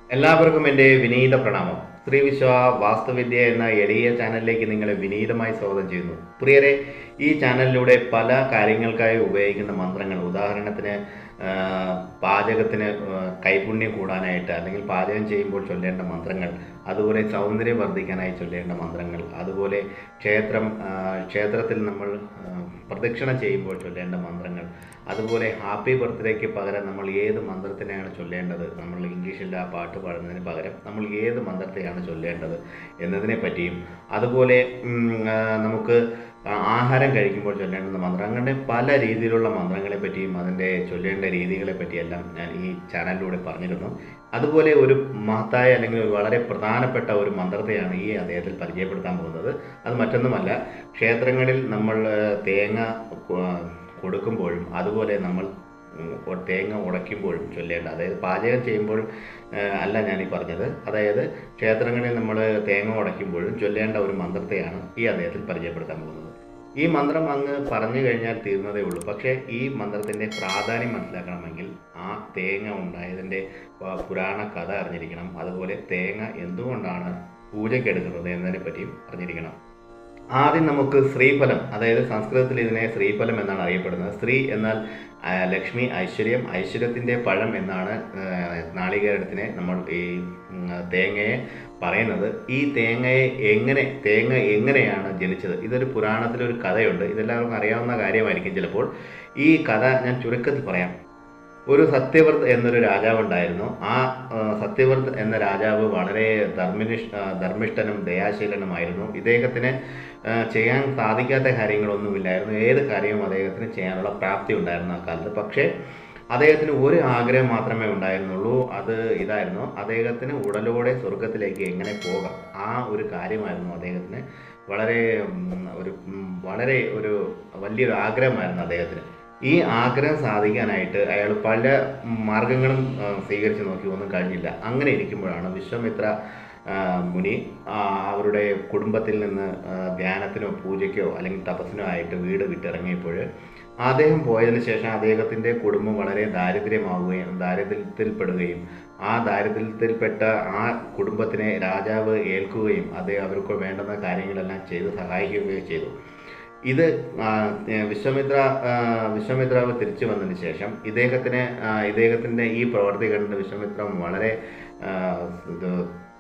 എല്ലാവർക്കും എൻ്റെ വിനീത പ്രണാമം ശ്രീ വിശ്വ വാസ്തുവിദ്യ എന്ന എളിയ ചാനലിലേക്ക് നിങ്ങളെ വിനീതമായി സ്വാഗതം ചെയ്യുന്നു പ്രിയരെ ഈ ചാനലിലൂടെ പല കാര്യങ്ങൾക്കായി ഉപയോഗിക്കുന്ന മന്ത്രങ്ങൾ ഉദാഹരണത്തിന് ആ, പാചകത്തിന് ആ, കൈപുണ്യം കൂടാനായിട്ട് അല്ലെങ്കിൽ പാചകം ചെയ്യുമ്പോൾ ചൊല്ലേണ്ട മന്ത്രങ്ങൾ അതുപോലെ സൗന്ദര്യം വർദ്ധിക്കാനായി ചൊല്ലേണ്ട മന്ത്രങ്ങൾ അതുപോലെ ക്ഷേത്രം ആ, ക്ഷേത്രത്തിൽ നമ്മൾ ആ, പ്രദക്ഷിണ ചെയ്യുമ്പോൾ ചൊല്ലേണ്ട മന്ത്രങ്ങൾ അതുപോലെ ഹാപ്പി ബർത്ത്ഡേക്ക് പകരം നമ്മൾ ഏത് മന്ത്രത്തിനെയാണ് ചൊല്ലേണ്ടത് നമ്മൾ ഇംഗ്ലീഷിൽ ആ പാട്ട് പാടുന്നതിന് പകരം നമ്മൾ ഏത് മന്ത്രത്തെയാണ് ചൊല്ലേണ്ടത് എന്നതിനെ പറ്റിയും അതുപോലെ ഉം, ആ, നമുക്ക് ആ- ആഹാരം കഴിക്കുമ്പോൾ ചൊല്ലേണ്ടുന്ന മന്ത്രം അങ്ങനെ പല രീതിയിലുള്ള മന്ത്രങ്ങളെ പറ്റിയും അതിൻ്റെ ചൊല്ലേണ്ട രീതികളെ പറ്റിയെല്ലാം ഞാൻ ഈ ചാനലിലൂടെ പറഞ്ഞിരുന്നു അതുപോലെ ഒരു മഹത്തായ അല്ലെങ്കിൽ ഒരു വളരെ പ്രധാനപ്പെട്ട ഒരു മന്ത്രത്തെയാണ് ഈ അദ്ദേഹത്തിൽ പരിചയപ്പെടുത്താൻ പോകുന്നത് അത് മറ്റൊന്നുമല്ല ക്ഷേത്രങ്ങളിൽ നമ്മൾ ആ, തേങ്ങ കൊ- കൊടുക്കുമ്പോഴും അതുപോലെ നമ്മൾ ഉം, ഒ- തേങ്ങ ഉടയ്ക്കുമ്പോഴും ചൊല്ലേണ്ട അതായത് പാചകം ചെയ്യുമ്പോൾ ആ, അല്ല ഞാൻ ഈ പറഞ്ഞത് അതായത് ക്ഷേത്രങ്ങളിൽ നമ്മൾ തേങ്ങ ഉടയ്ക്കുമ്പോഴും ചൊല്ലേണ്ട ഒരു മന്ത്രത്തെയാണ് ഈ അദ്ദേഹത്തിൽ പരിചയപ്പെടുത്താൻ പോകുന്നത് ഈ മന്ത്രം അങ്ങ് പറഞ്ഞു കഴിഞ്ഞാൽ തീർന്നതേ ഉള്ളൂ പക്ഷേ ഈ മന്ത്രത്തിൻ്റെ പ്രാധാന്യം മനസ്സിലാക്കണമെങ്കിൽ ആ തേങ്ങ ഉണ്ടായതിൻ്റെ ആ, പുരാണ കഥ അറിഞ്ഞിരിക്കണം അതുപോലെ തേങ്ങ എന്തുകൊണ്ടാണ് പൂജയ്ക്കെടുക്കുന്നത് എന്നതിനെ പറ്റിയും അറിഞ്ഞിരിക്കണം ആദ്യം നമുക്ക് ശ്രീഫലം അതായത് സംസ്കൃതത്തിൽ ഇതിനെ ശ്രീഫലം എന്നാണ് അറിയപ്പെടുന്നത് സ്ത്രീ എന്നാൽ ആ, ലക്ഷ്മി ഐശ്വര്യം ഐശ്വര്യത്തിൻ്റെ പഴം എന്നാണ് ആ, നാളികേരത്തിനെ നമ്മൾ ഈ ഉം, തേങ്ങയെ പറയുന്നത് ഈ തേങ്ങയെ എങ്ങനെ തേങ്ങ എങ്ങനെയാണ് ജനിച്ചത് ഇതൊരു പുരാണത്തിലൊരു കഥയുണ്ട് ഇതെല്ലാവർക്കും അറിയാവുന്ന കാര്യമായിരിക്കും ചിലപ്പോൾ ഈ കഥ ഞാൻ ചുരുക്കത്തിൽ പറയാം ഒരു സത്യവ്രത് എന്നൊരു രാജാവ് ഉണ്ടായിരുന്നു ആ ആ, സത്യവ്രത് എന്ന രാജാവ് വളരെ ധർമ്മിനിഷ് ആ, ധർമ്മിഷ്ഠനും ദയാശീലനുമായിരുന്നു ഇദ്ദേഹത്തിന് ആ, ചെയ്യാൻ സാധിക്കാത്ത കാര്യങ്ങളൊന്നുമില്ലായിരുന്നു ഏത് കാര്യവും അദ്ദേഹത്തിന് ചെയ്യാനുള്ള പ്രാപ്തി ഉണ്ടായിരുന്നു ആ കാലത്ത് പക്ഷേ അദ്ദേഹത്തിന് ഒരു ആഗ്രഹം മാത്രമേ ഉണ്ടായിരുന്നുള്ളൂ അത് ഇതായിരുന്നു അദ്ദേഹത്തിന് ഉടലോടെ സ്വർഗത്തിലേക്ക് എങ്ങനെ പോകാം ആ ഒരു കാര്യമായിരുന്നു അദ്ദേഹത്തിന് വളരെ ഉം, ഒരു ഉം, വളരെ ഒരു വലിയൊരു ആഗ്രഹമായിരുന്നു അദ്ദേഹത്തിന് ഈ ആഗ്രഹം സാധിക്കാനായിട്ട് അയാൾ പല മാർഗങ്ങളും ആ, സ്വീകരിച്ച് നോക്കി ഒന്നും കഴിഞ്ഞില്ല അങ്ങനെ ഇരിക്കുമ്പോഴാണ് വിശ്വമിത്ര ആ, മുനി ആ, അവരുടെ കുടുംബത്തിൽ നിന്ന് ആ, ധ്യാനത്തിനോ പൂജയ്ക്കോ അല്ലെങ്കിൽ തപസ്സിനോ ആയിട്ട് വീട് വിട്ടിറങ്ങിയപ്പോൾ അദ്ദേഹം പോയതിന് ശേഷം അദ്ദേഹത്തിൻ്റെ കുടുംബം വളരെ ദാരിദ്ര്യമാവുകയും ദാരിദ്ര്യത്തിൽപ്പെടുകയും ആ ദാരിദ്ര്യത്തിൽപ്പെട്ട ആ കുടുംബത്തിനെ രാജാവ് ഏൽക്കുകയും അദ്ദേഹം അവർക്ക് വേണ്ടുന്ന കാര്യങ്ങളെല്ലാം ചെയ്ത് സഹായിക്കുകയും ചെയ്തു ഇത് ആ, ഏ, വിശ്വാമിത്ര ആ, വിശ്വാമിത്രാവ് തിരിച്ചു വന്നതിന് ശേഷം ഇദ്ദേഹത്തിന് ആ, ഇദ്ദേഹത്തിൻ്റെ ഈ പ്രവർത്തി കണ്ട് വിശ്വാമിത്രം വളരെ ആ, ഇത്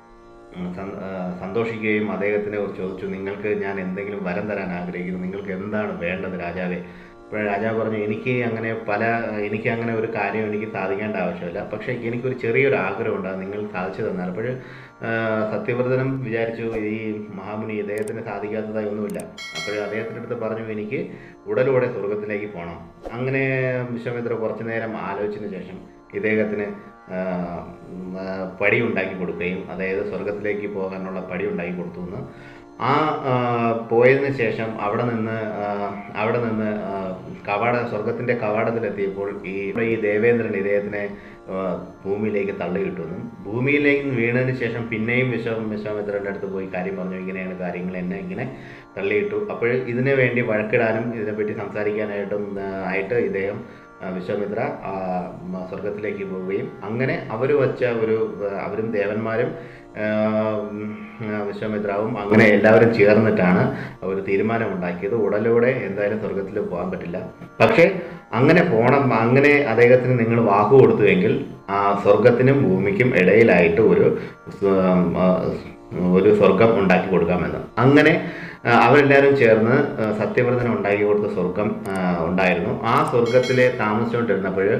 ഉം, സന്- ആ, സന്തോഷിക്കുകയും അദ്ദേഹത്തിന് ചോദിച്ചു നിങ്ങൾക്ക് ഞാൻ എന്തെങ്കിലും വരം തരാൻ ആഗ്രഹിക്കുന്നു നിങ്ങൾക്ക് എന്താണ് വേണ്ടത് രാജാവേ അപ്പോൾ രാജാവ് പറഞ്ഞു എനിക്ക് അങ്ങനെ പല എനിക്ക് അങ്ങനെ ഒരു കാര്യം എനിക്ക് സാധിക്കേണ്ട ആവശ്യമില്ല പക്ഷേ എനിക്കൊരു ചെറിയൊരു ആഗ്രഹമുണ്ട് അത് നിങ്ങൾ സാധിച്ചു തന്നാൽ അപ്പോൾ സത്യവ്രതനും വിചാരിച്ചു ഈ മഹാമുനി ഇദ്ദേഹത്തിന് സാധിക്കാത്തതായി ഒന്നുമില്ല അപ്പോൾ അദ്ദേഹത്തിൻ്റെ അടുത്ത് പറഞ്ഞു എനിക്ക് ഉടലോടെ സ്വർഗത്തിലേക്ക് പോകണം അങ്ങനെ വിശ്വാമിത്ര കുറച്ചു നേരം ആലോചിച്ചതിന് ശേഷം ഇദ്ദേഹത്തിന് ആ, ഉം, ആ, പടി ഉണ്ടാക്കി കൊടുക്കുകയും അതായത് സ്വർഗത്തിലേക്ക് പോകാനുള്ള പടി ഉണ്ടാക്കി കൊടുത്തു എന്ന് ആ ആ, പോയതിന് ശേഷം അവിടെ നിന്ന് ആ, അവിടെ നിന്ന് ആ, കവാട സ്വർഗത്തിൻ്റെ കവാടത്തിലെത്തിയപ്പോൾ ഈ ഈ ദേവേന്ദ്രൻ ഇദ്ദേഹത്തിനെ ആ, ഭൂമിയിലേക്ക് തള്ളിയിട്ടുന്നു ഭൂമിയിലേക്ക് വീണതിന് ശേഷം പിന്നെയും വിശ്വ വിശ്വാമിത്രൻ്റെ അടുത്ത് പോയി കാര്യം പറഞ്ഞു ഇങ്ങനെയാണ് കാര്യങ്ങൾ എന്നെ ഇങ്ങനെ തള്ളിയിട്ടു അപ്പോൾ ഇതിനു വേണ്ടി വഴക്കിടാനും ഇതിനെപ്പറ്റി സംസാരിക്കാനായിട്ടും ആ, ആയിട്ട് ഇദ്ദേഹം ആ, വിശ്വാമിത്ര ആ, മ- സ്വർഗത്തിലേക്ക് പോവുകയും അങ്ങനെ അവർ വച്ച ഒരു ആ, അവരും ദേവന്മാരും ആ, ഉം, ആ, വിശ്വാമിത്രാവും അങ്ങനെ എല്ലാവരും ചേർന്നിട്ടാണ് ഒരു തീരുമാനമുണ്ടാക്കിയത് ഉടലോടെ എന്തായാലും സ്വർഗത്തിൽ പോകാൻ പറ്റില്ല പക്ഷേ അങ്ങനെ പോണം അങ്ങനെ അദ്ദേഹത്തിന് നിങ്ങൾ വാക്കു കൊടുത്തുവെങ്കിൽ ആ സ്വർഗത്തിനും ഭൂമിക്കും ഇടയിലായിട്ട് ഒരു സ്വ- ആ, ഒരു സ്വർഗം ഉണ്ടാക്കി കൊടുക്കാമെന്ന് അങ്ങനെ ആ, അവരെല്ലാവരും ചേർന്ന് ആ, സത്യവ്രതന് ഉണ്ടാക്കി കൊടുത്ത സ്വർഗം ആ, ഉണ്ടായിരുന്നു ആ സ്വർഗത്തിൽ താമസിച്ചുകൊണ്ടിരുന്നപ്പോൾ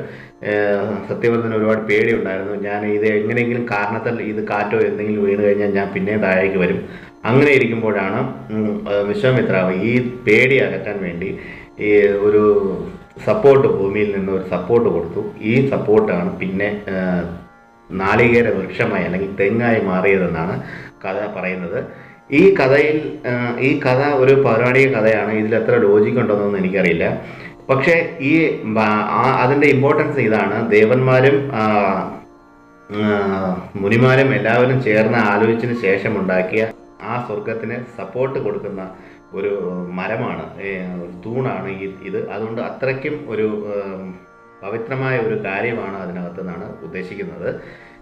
സത്യവ്രതന് ഒരുപാട് പേടിയുണ്ടായിരുന്നു ഞാൻ ഇത് എങ്ങനെയെങ്കിലും കാരണത്താൽ ഇത് കാറ്റോ എന്തെങ്കിലും വീണ് കഴിഞ്ഞാൽ ഞാൻ പിന്നെയും താഴേക്ക് വരും അങ്ങനെ ഇരിക്കുമ്പോഴാണ് ഉം, ആ, വിശ്വാമിത്രാവ് ഈ പേടി അകറ്റാൻ വേണ്ടി ഈ ഒരു സപ്പോർട്ട് ഭൂമിയിൽ നിന്ന് ഒരു സപ്പോർട്ട് കൊടുത്തു ഈ സപ്പോർട്ടാണ് പിന്നെ ആ, നാളികേര വൃക്ഷമായി അല്ലെങ്കിൽ തെങ്ങായി മാറിയതെന്നാണ് കഥ പറയുന്നത് ഈ കഥയിൽ ആ, ഈ കഥ ഒരു പൗരാണിക കഥയാണ് ഇതിൽ എത്ര ലോജിക് ഉണ്ടെന്നൊന്നും എനിക്കറിയില്ല പക്ഷേ ഈ ബ- ആ- അതിൻ്റെ ഇമ്പോർട്ടൻസ് ഇതാണ് ദേവന്മാരും ആ, ആ, മുനിമാരും എല്ലാവരും ചേർന്ന് ആലോചിച്ചതിന് ശേഷം ഉണ്ടാക്കിയ ആ സ്വർഗത്തിന് സപ്പോർട്ട് കൊടുക്കുന്ന ഒരു മരമാണ് ഏ, ഒരു തൂണാണ് ഈ ഇത് അതുകൊണ്ട് അത്രയ്ക്കും ഒരു ഉം, പവിത്രമായ ഒരു കാര്യമാണ് അതിനകത്ത് നിന്നാണ് ഉദ്ദേശിക്കുന്നത്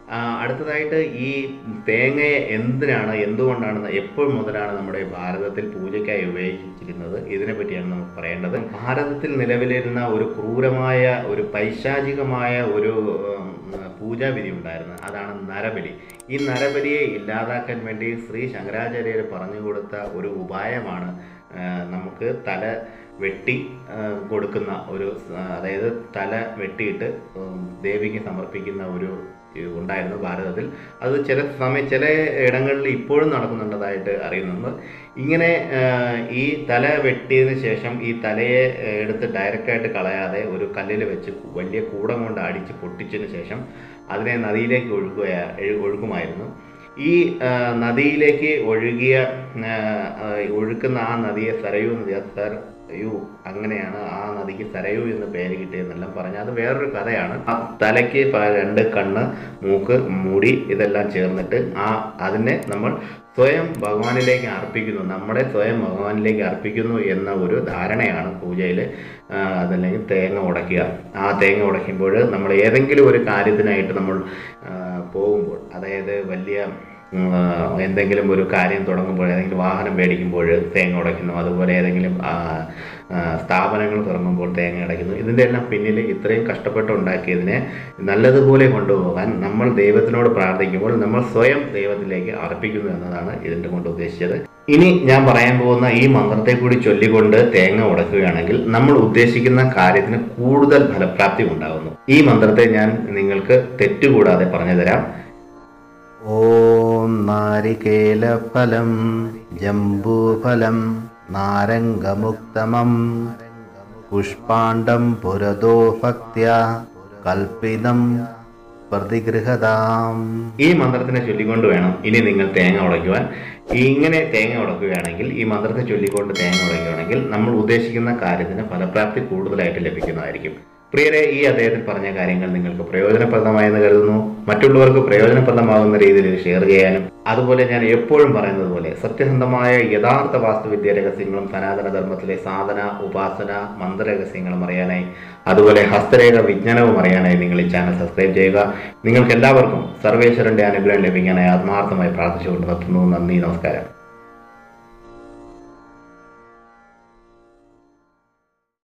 ആ, അടുത്തതായിട്ട് ഈ തേങ്ങയെ എന്തിനാണ് എന്തുകൊണ്ടാണ് എപ്പോൾ മുതലാണ് നമ്മുടെ ഭാരതത്തിൽ പൂജയ്ക്കായി ഉപയോഗിച്ചിരുന്നത് ഇതിനെ പറ്റിയാണ് നമുക്ക് പറയേണ്ടത് ഭാരതത്തിൽ നിലവിലിരുന്ന ഒരു ക്രൂരമായ ഒരു പൈശാചികമായ ഒരു ഉം, പൂജാവിധി ഉണ്ടായിരുന്നു അതാണ് നരബലി ഈ നരബലിയെ ഇല്ലാതാക്കാൻ വേണ്ടി ശ്രീ ശങ്കരാചാര്യർ പറഞ്ഞു കൊടുത്ത ഒരു ഉപായമാണ് ആ, നമുക്ക് തല വെട്ടി ആ, കൊടുക്കുന്ന ഒരു ആ, അതായത് തല വെട്ടിയിട്ട് ഉം, ദേവിക്ക് സമർപ്പിക്കുന്ന ഒരു ഇത് ഉണ്ടായിരുന്നു ഭാരതത്തിൽ അത് ചില സമയം ചില ഇടങ്ങളിൽ ഇപ്പോഴും നടക്കുന്നുണ്ടതായിട്ട് അറിയുന്നുണ്ട് ഇങ്ങനെ ആ, ഈ തല വെട്ടിയതിന് ശേഷം ഈ തലയെ ആ, എടുത്ത് ഡയറക്റ്റായിട്ട് കളയാതെ ഒരു കല്ലിൽ വെച്ച് വലിയ കൂടം കൊണ്ട് അടിച്ച് പൊട്ടിച്ചതിന് ശേഷം അതിനെ നദിയിലേക്ക് ഒഴുകുക ഒഴുകുമായിരുന്നു ഈ ആ, നദിയിലേക്ക് ഒഴുകിയ ആ, ആ, ഒഴുക്കുന്ന ആ നദിയെ സരയൂ നദി അത് സരയൂ അങ്ങനെയാണ് ആ നദിക്ക് സരയൂ എന്ന് പേര് കിട്ടിയതെന്നെല്ലാം പറഞ്ഞ അത് വേറൊരു കഥയാണ് ആ തലയ്ക്ക് പ- രണ്ട് കണ്ണ് മൂക്ക് മുടി ഇതെല്ലാം ചേർന്നിട്ട് ആ അതിനെ നമ്മൾ സ്വയം ഭഗവാനിലേക്ക് അർപ്പിക്കുന്നു നമ്മളെ സ്വയം ഭഗവാനിലേക്ക് അർപ്പിക്കുന്നു എന്ന ഒരു ധാരണയാണ് പൂജയിൽ അതല്ലെങ്കിൽ തേങ്ങ ഉടയ്ക്കുക ആ തേങ്ങ ഉടയ്ക്കുമ്പോൾ നമ്മൾ ഏതെങ്കിലും ഒരു കാര്യത്തിനായിട്ട് നമ്മൾ ആ, പോകുമ്പോൾ അതായത് വലിയ ഉം, ആ, എന്തെങ്കിലും ഒരു കാര്യം തുടങ്ങുമ്പോൾ ഏതെങ്കിലും വാഹനം മേടിക്കുമ്പോൾ തേങ്ങ ഉടയ്ക്കുന്നു അതുപോലെ ഏതെങ്കിലും ആ, ആ, സ്ഥാപനങ്ങൾ തുടങ്ങുമ്പോൾ തേങ്ങ അടയ്ക്കുന്നു ഇതിൻ്റെ എല്ലാം പിന്നിൽ ഇത്രയും കഷ്ടപ്പെട്ട് ഉണ്ടാക്കിയതിനെ നല്ലതുപോലെ കൊണ്ടുപോകാൻ നമ്മൾ ദൈവത്തിനോട് പ്രാർത്ഥിക്കുമ്പോൾ നമ്മൾ സ്വയം ദൈവത്തിലേക്ക് അർപ്പിക്കുന്നു എന്നതാണ് ഇതിൻ്റെ കൊണ്ട് ഉദ്ദേശിച്ചത് ഇനി ഞാൻ പറയാൻ പോകുന്ന ഈ മന്ത്രത്തെ കൂടി ചൊല്ലിക്കൊണ്ട് തേങ്ങ ഉടക്കുകയാണെങ്കിൽ നമ്മൾ ഉദ്ദേശിക്കുന്ന കാര്യത്തിന് കൂടുതൽ ഫലപ്രാപ്തി ഉണ്ടാകുന്നു ഈ മന്ത്രത്തെ ഞാൻ നിങ്ങൾക്ക് തെറ്റുകൂടാതെ പറഞ്ഞു തരാം ഓം നാരികേലഫലം ജംബൂഫലം നാരംഗമുക്തമം പുഷ്പാണ്ഡം പുരതോ ഭക്ത്യ കൽപ്പിതം പ്രതിഗൃഹതാം ഈ മന്ത്രത്തിനെ ചൊല്ലിക്കൊണ്ട് വേണം ഇനി നിങ്ങൾ തേങ്ങ ഉടയ്ക്കുവാൻ ഇങ്ങനെ തേങ്ങ ഉടക്കുകയാണെങ്കിൽ ഈ മന്ത്രത്തെ ചൊല്ലിക്കൊണ്ട് തേങ്ങ ഉടയ്ക്കുകയാണെങ്കിൽ നമ്മൾ ഉദ്ദേശിക്കുന്ന കാര്യത്തിന് ഫലപ്രാപ്തി കൂടുതലായിട്ട് ലഭിക്കുന്നതായിരിക്കും പ്രിയരെ ഈ അദ്ദേഹത്തിൽ പറഞ്ഞ കാര്യങ്ങൾ നിങ്ങൾക്ക് പ്രയോജനപ്രദമായെന്ന് കരുതുന്നു മറ്റുള്ളവർക്ക് പ്രയോജനപ്രദമാകുന്ന രീതിയിൽ ഇത് ഷെയർ ചെയ്യാനും അതുപോലെ ഞാൻ എപ്പോഴും പറയുന്നത് പോലെ സത്യസന്ധമായ യഥാർത്ഥ വാസ്തുവിദ്യ രഹസ്യങ്ങളും സനാതന ധർമ്മത്തിലെ സാധന ഉപാസന മന്ത്രരഹസ്യങ്ങളും അറിയാനായി അതുപോലെ ഹസ്തരേഖ വിജ്ഞാനവും അറിയാനായി നിങ്ങൾ ഈ ചാനൽ സബ്സ്ക്രൈബ് ചെയ്യുക നിങ്ങൾക്ക് എല്ലാവർക്കും സർവേശ്വരന്റെ അനുഗ്രഹം ലഭിക്കാനായി ആത്മാർത്ഥമായി പ്രാർത്ഥിച്ചുകൊണ്ട് നിർത്തുന്നു നന്ദി നമസ്കാരം